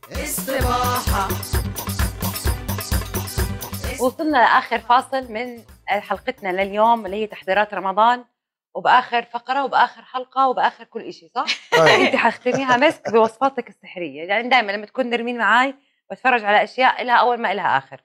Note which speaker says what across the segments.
Speaker 1: استباحة
Speaker 2: وصلنا لاخر فاصل من حلقتنا لليوم اللي هي تحضيرات رمضان وباخر فقره وباخر حلقه وباخر كل شيء صح؟ انت حختميها مسك بوصفاتك السحريه يعني دائما لما تكون نرمين معاي بتفرج على اشياء لها اول ما لها اخر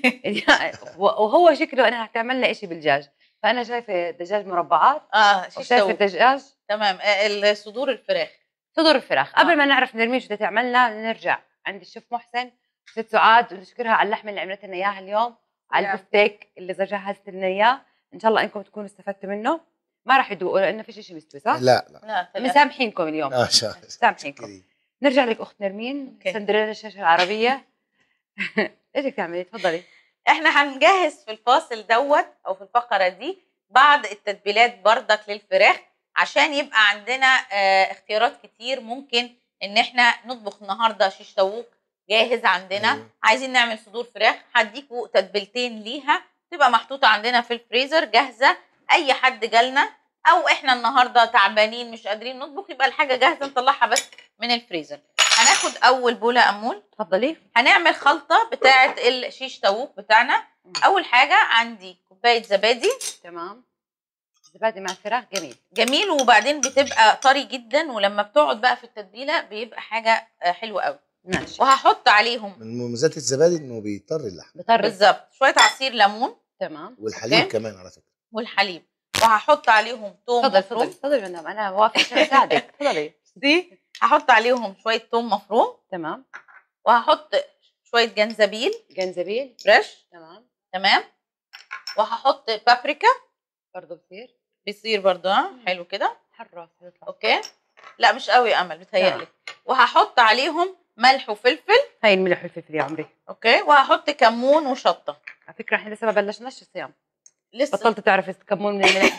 Speaker 2: وهو شكله انها هتعمل لنا شيء بالدجاج فانا شايفه دجاج مربعات
Speaker 3: اه شيش
Speaker 2: وشايفه
Speaker 3: توك
Speaker 2: دجاج
Speaker 3: تمام آه، صدور الفراخ
Speaker 2: صدور الفراخ قبل
Speaker 3: آه.
Speaker 2: ما نعرف نرمين شو بدها تعملنا نرجع عند الشيف محسن ست سعاد ونشكرها على اللحمه اللي عملت لنا اياها اليوم على
Speaker 3: يا.
Speaker 2: البفتيك اللي جهزت لنا اياه ان شاء الله انكم تكونوا استفدتوا منه ما راح يدوقوا لانه فيش شيء مستوي صح؟
Speaker 4: لا لا
Speaker 3: لا تمام.
Speaker 2: مسامحينكم اليوم
Speaker 4: اه شا-
Speaker 2: مسامحينكم
Speaker 4: شكري.
Speaker 2: نرجع لك اخت نرمين
Speaker 3: أوكي.
Speaker 2: سندريلا الشاشه العربيه ايش بدك تعملي تفضلي
Speaker 3: احنا هنجهز في الفاصل دوت او في الفقره دي بعض التتبيلات بردك للفراخ عشان يبقى عندنا اه اختيارات كتير ممكن ان احنا نطبخ النهارده شيش طاووق جاهز عندنا
Speaker 4: أيوة.
Speaker 3: عايزين نعمل صدور فراخ هديكوا تتبيلتين ليها تبقى محطوطه عندنا في الفريزر جاهزه اي حد جالنا او احنا النهارده تعبانين مش قادرين نطبخ يبقى الحاجه جاهزه نطلعها بس من الفريزر هناخد اول بوله امول
Speaker 2: تفضلي
Speaker 3: هنعمل خلطه بتاعه الشيش طاووق بتاعنا اول حاجه عندي كوبايه زبادي
Speaker 2: تمام زبادي مع الفراخ جميل
Speaker 3: جميل وبعدين بتبقى طري جدا ولما بتقعد بقى في التتبيله بيبقى حاجه آه، حلوه قوي
Speaker 2: ماشي
Speaker 3: وهحط عليهم
Speaker 4: من مميزات الزبادي انه بيطر اللحم
Speaker 2: بطرز
Speaker 3: بالظبط شويه عصير ليمون
Speaker 2: تمام
Speaker 4: والحليب
Speaker 3: أوكي.
Speaker 4: كمان على فكره
Speaker 3: والحليب وهحط عليهم توم
Speaker 2: تفضل تفضلي
Speaker 3: مفروم
Speaker 2: تفضلي مدام انا واقفه عشان اساعدك تفضلي
Speaker 3: دي هحط عليهم شويه توم مفروم
Speaker 2: تمام
Speaker 3: وهحط شويه جنزبيل
Speaker 2: جنزبيل
Speaker 3: فريش
Speaker 2: تمام
Speaker 3: تمام وهحط بابريكا
Speaker 2: برضه بصير
Speaker 3: بيصير برضو ها حلو كده
Speaker 2: حراس يطلع
Speaker 3: اوكي لا مش قوي امل بتهيألي وهحط عليهم ملح وفلفل
Speaker 2: هاي الملح والفلفل يا عمري
Speaker 3: اوكي وهحط كمون وشطه
Speaker 2: على فكره احنا لسه ما بلشناش الصيام
Speaker 3: لسه
Speaker 2: بطلت تعرف تكمون من الملح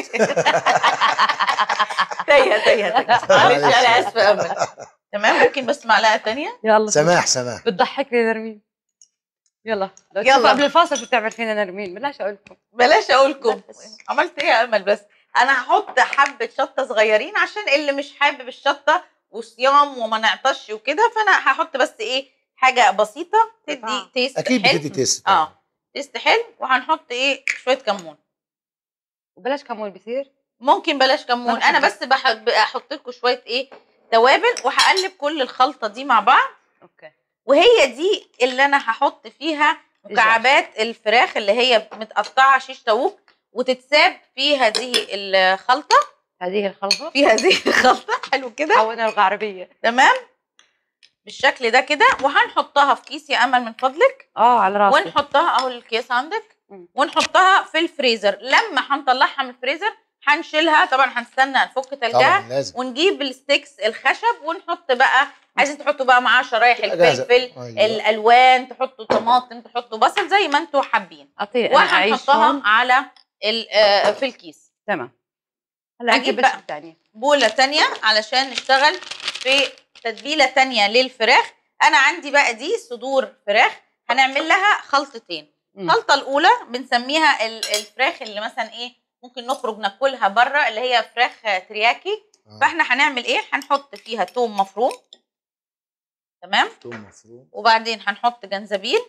Speaker 3: تيه تيه تيه معلش انا اسفه امل تمام ممكن بس معلقه تانية
Speaker 2: يلا
Speaker 4: سماح سماح
Speaker 2: بتضحكني نرمين يلا لو
Speaker 3: يلا.
Speaker 2: تشوفوا قبل الفاصل شو بتعمل فينا نرمين بلاش اقول لكم
Speaker 3: بلاش اقولكم
Speaker 2: بس.
Speaker 3: عملت ايه يا امل بس انا هحط حبه شطه صغيرين عشان اللي مش حابب الشطه وصيام وما نعطش وكده فانا هحط بس ايه حاجه بسيطه تدي
Speaker 2: طبعا.
Speaker 3: تيست
Speaker 4: اكيد
Speaker 3: حلو
Speaker 4: بتدي تيست
Speaker 3: اه تيست حلو وهنحط ايه شويه كمون
Speaker 2: وبلاش كمون بصير
Speaker 3: ممكن بلاش كمون
Speaker 2: ما
Speaker 3: انا
Speaker 2: بحب.
Speaker 3: بس بح- بحط لكم شويه ايه توابل وهقلب كل الخلطه دي مع بعض
Speaker 2: اوكي
Speaker 3: وهي دي اللي انا هحط فيها مكعبات الفراخ اللي هي متقطعه شيش طاووق وتتساب في هذه الخلطه
Speaker 2: هذه الخلطه
Speaker 3: في هذه الخلطه حلو كده
Speaker 2: حولنا الغعربيه
Speaker 3: تمام بالشكل ده كده وهنحطها في كيس يا امل من فضلك
Speaker 2: اه على راسي
Speaker 3: ونحطها اهو الكيس عندك
Speaker 2: مم.
Speaker 3: ونحطها في الفريزر لما هنطلعها من الفريزر هنشيلها طبعا هنستنى نفك تلجها
Speaker 4: طبعا لازم
Speaker 3: ونجيب الستيكس الخشب ونحط بقى عايزين تحطوا بقى معاه شرايح
Speaker 4: تبقى جاهزة.
Speaker 3: الفلفل
Speaker 4: أيوة.
Speaker 3: الالوان تحطوا طماطم تحطوا بصل زي ما انتوا حابين
Speaker 2: اعطيني انا اعيش
Speaker 3: وهنحطها
Speaker 2: هون
Speaker 3: على ال- آه، في الكيس
Speaker 2: تمام هلا
Speaker 3: أجيب
Speaker 2: اجيب
Speaker 3: بقى.
Speaker 2: بقى الثانيه
Speaker 3: بوله تانية علشان نشتغل في تتبيله تانية للفراخ انا عندي بقى دي صدور فراخ هنعمل لها خلطتين الخلطه الاولى بنسميها ال- الفراخ اللي مثلا ايه ممكن نخرج ناكلها بره اللي هي فراخ ترياكي
Speaker 4: آه.
Speaker 3: فاحنا هنعمل ايه هنحط فيها توم مفروم تمام
Speaker 4: توم مفروم
Speaker 3: وبعدين هنحط جنزبيل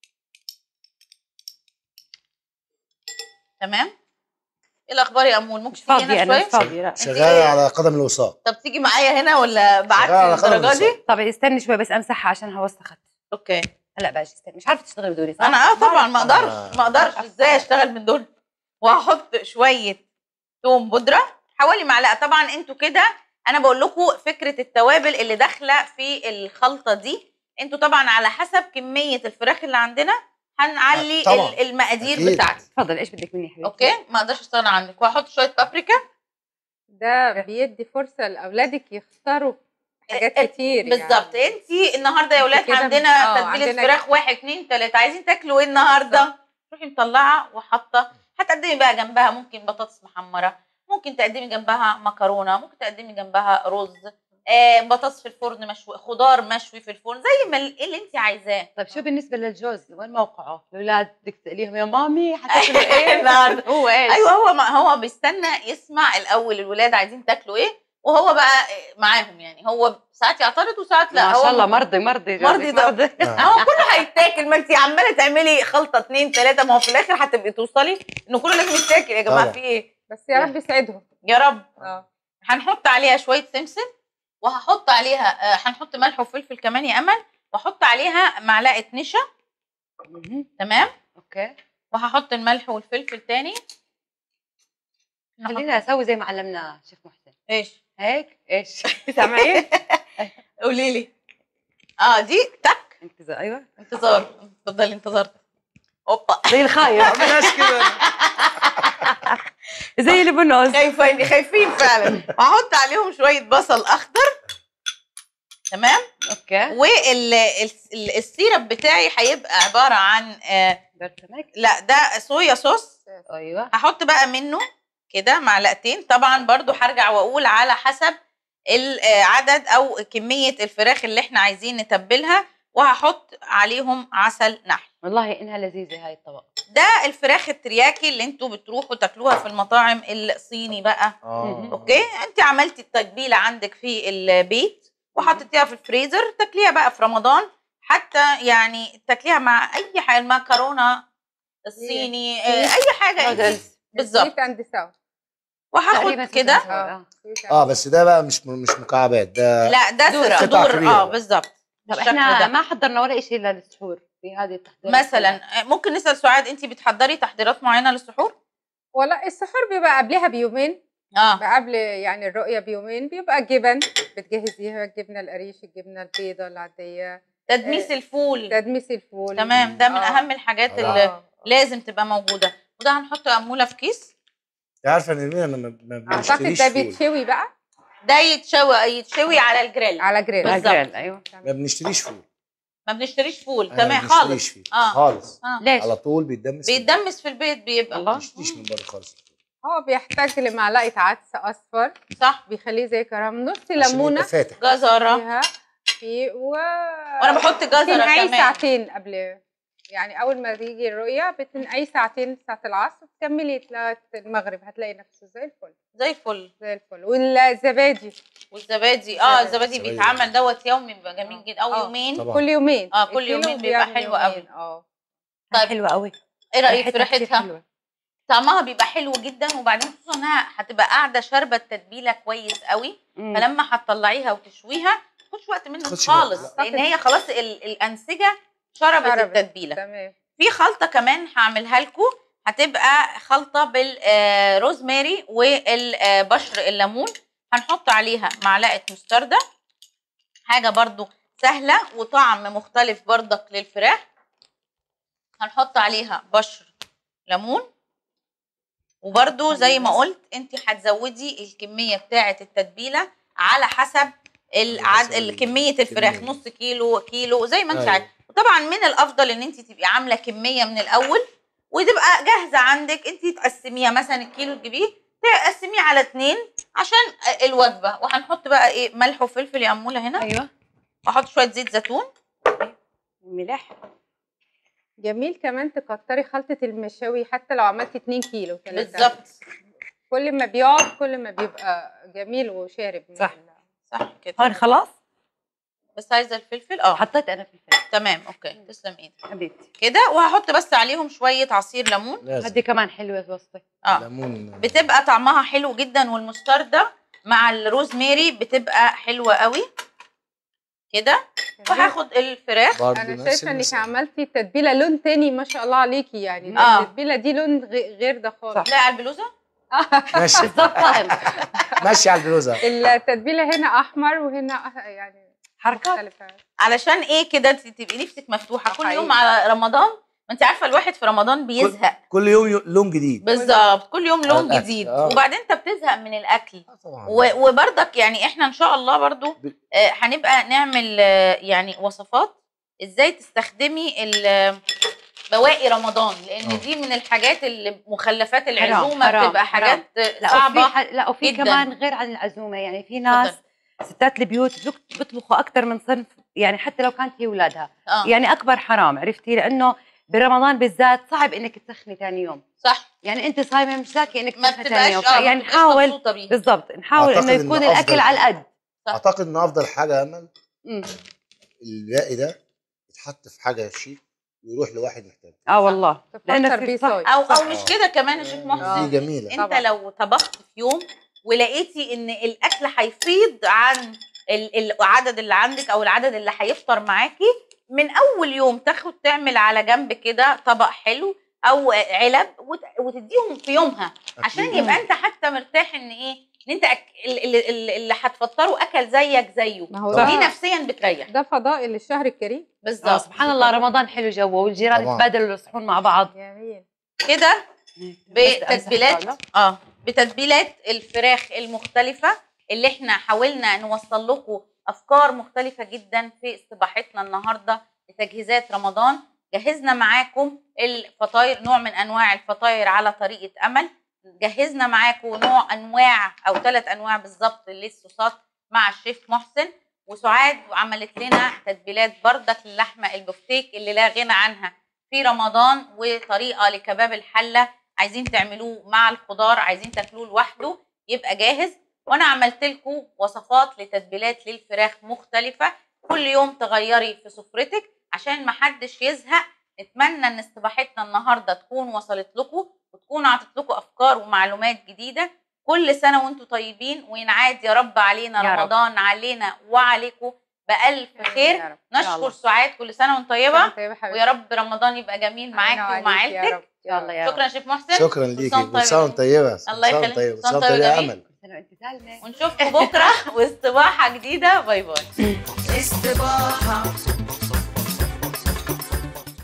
Speaker 3: تمام ايه الاخبار يا امول ممكن
Speaker 2: مش
Speaker 3: تيجي
Speaker 2: فاضيه
Speaker 3: هنا
Speaker 2: انا
Speaker 3: شويه
Speaker 2: مش فاضيه لا
Speaker 4: شغاله على قدم الوساق
Speaker 3: طب تيجي معايا هنا ولا بعت
Speaker 4: شغالة على قدم
Speaker 3: الدرجه دي
Speaker 4: الوساق.
Speaker 2: طب استني شوي بس امسحها عشان هوا وسخت
Speaker 3: اوكي
Speaker 2: هلا باجي استني مش عارفه تشتغلي بدوري صح؟
Speaker 3: انا اه طبعا ما
Speaker 4: آه.
Speaker 3: اقدرش ما اقدرش ازاي اشتغل من دول وهحط شويه توم بودره حوالي معلقه طبعا انتوا كده انا بقول لكم فكره التوابل اللي داخله في الخلطه دي انتوا طبعا على حسب كميه الفراخ اللي عندنا هنعلي
Speaker 4: آه، طبعاً.
Speaker 3: ال- المقادير
Speaker 4: أكيد.
Speaker 3: بتاعتي
Speaker 2: تفضل ايش بدك مني يا حبيبتي؟
Speaker 3: اوكي ما اقدرش استغنى عنك وهحط شويه بابريكا
Speaker 1: ده بيدي فرصة لأولادك يختاروا حاجات
Speaker 3: إيه،
Speaker 1: كتير
Speaker 3: بالظبط
Speaker 1: يعني.
Speaker 3: انت النهارده يا اولاد
Speaker 1: كده-
Speaker 3: عندنا
Speaker 1: آه،
Speaker 3: تتبيله
Speaker 1: عندنا-
Speaker 3: فراخ واحد اتنين تلاته عايزين تاكلوا ايه النهارده روحي مطلعه وحاطه هتقدمي بقى جنبها ممكن بطاطس محمره ممكن تقدمي جنبها مكرونه ممكن تقدمي جنبها رز آه بطاطس في الفرن مشوي خضار مشوي في الفرن زي ما ال- اللي انت عايزاه
Speaker 2: طيب شو بالنسبه للجوز وين موقعه؟ الاولاد بدك تساليهم يا مامي حتاكلوا ايه؟
Speaker 3: النهاردة.
Speaker 2: هو ايش؟
Speaker 3: ايوه هو ما هو بيستنى يسمع الاول الولاد عايزين تاكلوا ايه وهو بقى معاهم يعني هو ساعات يعترض وساعات لا
Speaker 2: ما
Speaker 3: هو
Speaker 2: شاء الله مرضي مرضي
Speaker 3: مرضي ده.
Speaker 2: مرضي
Speaker 4: آه.
Speaker 3: هو كله هيتاكل ما انت عماله تعملي خلطه اتنين تلاته ما هو في الاخر هتبقي توصلي انه كله لازم يتاكل يا جماعه
Speaker 4: طبعا.
Speaker 3: في ايه؟
Speaker 1: بس يا رب يسعدهم
Speaker 3: يا رب
Speaker 1: اه
Speaker 3: هنحط عليها شويه سمسم وهحط عليها آه، هنحط ملح وفلفل كمان يا امل واحط عليها معلقه نشا
Speaker 2: مهم.
Speaker 3: تمام
Speaker 2: اوكي
Speaker 3: وهحط الملح والفلفل تاني
Speaker 2: خلينا اسوي زي ما علمنا شيف محسن
Speaker 3: ايش
Speaker 2: هيك ايش سامعين
Speaker 3: قولي لي اه دي تك
Speaker 2: انتظار ايوه
Speaker 3: انتظار اتفضلي انتظرت اوبا
Speaker 2: زي الخايف
Speaker 4: بلاش كده
Speaker 2: زي اللي بنقص
Speaker 3: خايفين خايفين فعلا وهحط عليهم شويه بصل اخضر تمام
Speaker 2: اوكي
Speaker 3: والسيرب بتاعي هيبقى عباره عن آه
Speaker 2: برسمك
Speaker 3: لا ده صويا صوص
Speaker 2: ايوه
Speaker 3: هحط بقى منه كده معلقتين طبعا برضو هرجع واقول على حسب العدد او كميه الفراخ اللي احنا عايزين نتبلها وهحط عليهم عسل نحل
Speaker 2: والله انها لذيذه هاي الطبق
Speaker 3: ده الفراخ الترياكي اللي انتوا بتروحوا تاكلوها في المطاعم الصيني بقى
Speaker 4: اه
Speaker 3: اوكي انت عملتي التتبيله عندك في البيت وحطيتيها في الفريزر تاكليها بقى في رمضان حتى يعني تاكليها مع اي حاجه المكرونه الصيني آه، اي حاجه انت
Speaker 2: نودلز.
Speaker 3: بالظبط
Speaker 1: سويت اند ساوث
Speaker 2: تقريباً
Speaker 3: وهاخد كده
Speaker 2: ستة أسبوع.
Speaker 4: اه بس ده بقى مش مش مكعبات ده
Speaker 3: لا ده
Speaker 2: دورة.
Speaker 3: صدور
Speaker 4: قطع كبيرة.
Speaker 3: اه بالظبط
Speaker 2: طب
Speaker 3: بالشكل
Speaker 2: احنا
Speaker 3: ده.
Speaker 2: ما حضرنا ولا شيء للسحور في هذه التحضيرات
Speaker 3: مثلا آه، ممكن نسال سعاد انت بتحضري تحضيرات معينه للسحور
Speaker 1: والله السحور بيبقى قبلها بيومين
Speaker 3: اه
Speaker 1: بقى قبل يعني الرؤية بيومين بيبقى جبن بتجهزيها الجبنة القريش الجبنة البيضة العادية
Speaker 3: تدميس
Speaker 1: آه،
Speaker 3: الفول
Speaker 1: تدميس الفول
Speaker 3: تمام ده من
Speaker 1: آه.
Speaker 3: اهم الحاجات
Speaker 4: آه.
Speaker 3: اللي
Speaker 1: آه.
Speaker 3: لازم تبقى موجوده وده هنحط اموله في كيس
Speaker 4: انت عارفه ان نرمين انا ما- ما
Speaker 1: اعتقد
Speaker 4: بنشتريش
Speaker 1: ده
Speaker 4: فول
Speaker 1: بيتشوي بقى
Speaker 3: ده يتشوي يتشوي على الجريل
Speaker 1: على جريل
Speaker 3: بالظبط.
Speaker 2: بالظبط ايوه
Speaker 4: ما بنشتريش فول
Speaker 3: ما بنشتريش فول
Speaker 4: أنا
Speaker 3: تمام
Speaker 4: ما
Speaker 3: خالص
Speaker 4: بنشتريش فيه.
Speaker 3: آه.
Speaker 4: خالص
Speaker 3: آه.
Speaker 2: ليش؟
Speaker 4: على طول بيتدمس فيه.
Speaker 3: بيتدمس في البيت بيبقى
Speaker 2: الله.
Speaker 4: ما بنشتريش من بره خالص
Speaker 1: هو بيحتاج لمعلقة عدس أصفر
Speaker 3: صح
Speaker 1: بيخليه زي كرام نص
Speaker 4: عشان
Speaker 1: ليمونة
Speaker 4: يبقى فاتح
Speaker 3: جزره
Speaker 1: فيها فيه و
Speaker 3: وانا بحط جزره
Speaker 1: بتنقعيه
Speaker 3: كمان
Speaker 1: ساعتين قبل يعني أول ما تيجي الرؤية بتنقعيه ساعتين ساعة العصر تكملي لغاية المغرب هتلاقي نفسه زي الفل
Speaker 3: زي الفل
Speaker 1: زي الفل والزبادي
Speaker 3: والزبادي اه
Speaker 1: الزبادي.
Speaker 3: الزبادي
Speaker 4: الزبادي.
Speaker 3: بيتعمل دوت يومي بيبقى جميل
Speaker 1: آه.
Speaker 3: جدا او
Speaker 1: آه.
Speaker 3: يومين
Speaker 4: طبعا
Speaker 1: كل يومين
Speaker 3: آه، كل
Speaker 1: الكيلو
Speaker 3: يومين بيبقى
Speaker 1: بيعمل
Speaker 3: حلو قوي.
Speaker 1: يومين. اه
Speaker 3: طيب.
Speaker 2: حلوه قوي
Speaker 3: ايه رايك في
Speaker 2: ريحتها كتير
Speaker 3: ريحتها
Speaker 2: حلوة.
Speaker 3: طعمها بيبقى حلو جدا وبعدين خصوصا انها هتبقى قاعده شاربه التتبيله كويس قوي
Speaker 2: مم.
Speaker 3: فلما هتطلعيها وتشويها ما تاخدش وقت منك
Speaker 4: تاخدش وقت،
Speaker 3: خالص
Speaker 1: لا.
Speaker 3: لان هي خلاص ال- الانسجه شربت
Speaker 1: شربت.
Speaker 3: التتبيله
Speaker 1: تمام
Speaker 3: في خلطه كمان هعملها لكم هتبقى خلطه بالروزماري والبشر الليمون هنحط عليها معلقه مستردة حاجه برضو سهله وطعم مختلف برضك للفراخ هنحط عليها بشر ليمون وبرضو زي ما قلت انت هتزودي الكميه بتاعه التتبيله على حسب العد...
Speaker 4: حسب
Speaker 3: كميه الفراخ
Speaker 4: الكمية.
Speaker 3: نص كيلو كيلو زي ما انت
Speaker 4: أيوة.
Speaker 3: عايزه وطبعا من الافضل ان انت تبقي عامله كميه من الاول وتبقى جاهزه عندك انت تقسميها مثلا الكيلو تجيبيه تقسميه على اتنين عشان الوجبه وهنحط بقى ايه ملح وفلفل يا اموله هنا
Speaker 2: ايوه
Speaker 3: واحط شويه زيت زيتون
Speaker 2: ملح
Speaker 1: جميل كمان تكتري خلطة المشاوي حتى لو عملتي 2 كيلو تلاتة.
Speaker 3: بالظبط
Speaker 1: كل ما بيقعد كل ما بيبقى جميل وشارب من
Speaker 2: صح.
Speaker 1: ال-
Speaker 3: صح كده
Speaker 2: هون خلاص
Speaker 3: بس عايزه الفلفل اه
Speaker 2: حطيت انا في الفلفل
Speaker 3: تمام اوكي تسلم ايدك
Speaker 2: حبيبتي
Speaker 3: كده وهحط بس عليهم شويه عصير ليمون
Speaker 4: لازم
Speaker 2: هدي كمان حلوه وصفه
Speaker 3: اه
Speaker 4: ليمون
Speaker 3: بتبقى طعمها حلو جدا والمستردة مع الروزماري بتبقى حلوه قوي كده وهاخد الفراخ
Speaker 4: برضه
Speaker 1: انا
Speaker 4: نفس
Speaker 1: شايفه انك
Speaker 4: المسألة.
Speaker 1: عملتي تتبيله لون تاني ما شاء الله عليكي يعني
Speaker 3: آه.
Speaker 1: التتبيله دي لون غ- غير ده خالص
Speaker 3: لا على البلوزه
Speaker 4: ماشي
Speaker 2: بالضبط طعم
Speaker 4: ماشي على البلوزه
Speaker 1: التتبيله هنا احمر وهنا أح- يعني
Speaker 2: حركات
Speaker 1: مختلفه
Speaker 3: علشان ايه كده انت تبقي نفسك مفتوحه كل
Speaker 1: حقيقي.
Speaker 3: يوم على رمضان ما انت عارفه الواحد في رمضان بيزهق
Speaker 4: كل يوم يو- لون جديد
Speaker 3: بالظبط كل يوم
Speaker 4: على
Speaker 3: لون
Speaker 4: الأكل،
Speaker 3: جديد
Speaker 4: آه.
Speaker 3: وبعدين انت بتزهق من الاكل
Speaker 4: آه طبعا
Speaker 3: و- وبرضك يعني احنا ان شاء الله برضو
Speaker 4: ب-
Speaker 3: آه، هنبقى نعمل آه، يعني وصفات ازاي تستخدمي ال- بواقي رمضان لان
Speaker 4: آه.
Speaker 3: دي من الحاجات اللي مخلفات
Speaker 2: حرام،
Speaker 3: العزومه
Speaker 2: حرام،
Speaker 3: بتبقى
Speaker 2: حرام.
Speaker 3: حاجات
Speaker 2: لا
Speaker 3: صعبه
Speaker 2: وفي ح... لا وفي
Speaker 3: جداً.
Speaker 2: كمان غير عن العزومه يعني في ناس ستات البيوت بيك- بيطبخوا اكثر من صنف يعني حتى لو كانت هي اولادها
Speaker 3: اه
Speaker 2: يعني اكبر حرام عرفتي لانه برمضان بالذات صعب انك تسخني ثاني يوم
Speaker 3: صح
Speaker 2: يعني انت صايمه مش ذاكي انك
Speaker 3: ما
Speaker 2: تاكل
Speaker 3: بتبقاش
Speaker 2: تاني
Speaker 3: اه
Speaker 2: يعني
Speaker 3: ما بتبقاش
Speaker 2: نحاول
Speaker 3: مبسوطة بيها.
Speaker 2: بالضبط نحاول
Speaker 4: أعتقد
Speaker 2: انه
Speaker 4: إن
Speaker 2: يكون
Speaker 4: أفضل
Speaker 2: الاكل على القد
Speaker 3: صح.
Speaker 4: اعتقد ان افضل حاجه يا امل
Speaker 2: مم.
Speaker 4: الباقي ده يتحط في حاجه شيك ويروح لواحد محتاج
Speaker 2: اه والله لأنه
Speaker 1: تفطر
Speaker 2: في
Speaker 1: بيه
Speaker 2: صح.
Speaker 1: صويا
Speaker 3: او او
Speaker 4: صح.
Speaker 3: مش كده كمان يا شيخ محسن
Speaker 4: دي جميله
Speaker 3: انت
Speaker 1: طبعا.
Speaker 3: لو طبخت في يوم ولقيتي ان الاكل هيفيض عن ال- العدد اللي عندك او العدد اللي هيفطر معاكي من اول يوم تاخد تعمل على جنب كده طبق حلو او علب وت- وتديهم في يومها عشان
Speaker 4: أكيد.
Speaker 3: يبقى انت حتى مرتاح ان ايه ان انت أك... ال- ال- ال- اللي هتفطره اكل زيك زيه
Speaker 1: ما هو
Speaker 3: دي
Speaker 1: ده
Speaker 3: نفسيا بتريح
Speaker 1: ده فضائل الشهر الكريم
Speaker 2: آه
Speaker 3: بالظبط
Speaker 2: سبحان الله رمضان حلو جوه والجيران
Speaker 4: طبعاً.
Speaker 2: يتبادلوا الصحون مع بعض
Speaker 1: جميل
Speaker 3: كده
Speaker 2: بس أمسح
Speaker 3: بتتبيلات
Speaker 2: الطاولة.
Speaker 3: اه بتتبيلات الفراخ المختلفه اللي احنا حاولنا نوصل لكم افكار مختلفه جدا في استباحتنا النهارده لتجهيزات رمضان جهزنا معاكم الفطاير نوع من انواع الفطاير على طريقه امل جهزنا معاكم نوع انواع او ثلاث انواع بالظبط للصوصات مع الشيف محسن وسعاد عملت لنا تتبيلات بردك للحمه البفتيك اللي لا غنى عنها في رمضان وطريقه لكباب الحله عايزين تعملوه مع الخضار عايزين تاكلوه لوحده يبقى جاهز وانا عملت لكم وصفات لتتبيلات للفراخ مختلفه كل يوم تغيري في سفرتك عشان محدش يزهق نتمنى ان استباحتنا النهارده تكون وصلت لكم وتكون عطت لكم افكار ومعلومات جديده كل سنه وانتم طيبين وينعاد يا رب علينا
Speaker 2: يا رب.
Speaker 3: رمضان علينا وعليكم بالف خير
Speaker 1: يا رب.
Speaker 3: نشكر
Speaker 2: الله.
Speaker 3: سعاد كل سنه وانت طيبه
Speaker 1: طيبة حبيبتي.
Speaker 3: ويا رب رمضان يبقى جميل معاكي
Speaker 1: علينا
Speaker 3: ومع
Speaker 1: وعليك يا
Speaker 3: عيلتك
Speaker 1: رب.
Speaker 2: يلا يا رب
Speaker 3: شكرا يا شيف محسن
Speaker 4: شكرا
Speaker 3: كل
Speaker 4: ليكي
Speaker 3: سنة وأنت
Speaker 4: كل سنه وانت طيبه كل
Speaker 3: الله
Speaker 4: سنة وأنت
Speaker 3: يخليك.
Speaker 4: طيبة.
Speaker 3: كل
Speaker 4: كل
Speaker 3: سنة
Speaker 4: سنه وانت
Speaker 3: وأنت
Speaker 4: طيبه يا
Speaker 3: جميل.
Speaker 4: امل
Speaker 2: سنة وانت سالمه
Speaker 3: ونشوفكم بكره واستباحه جديده باي باي
Speaker 5: استباحة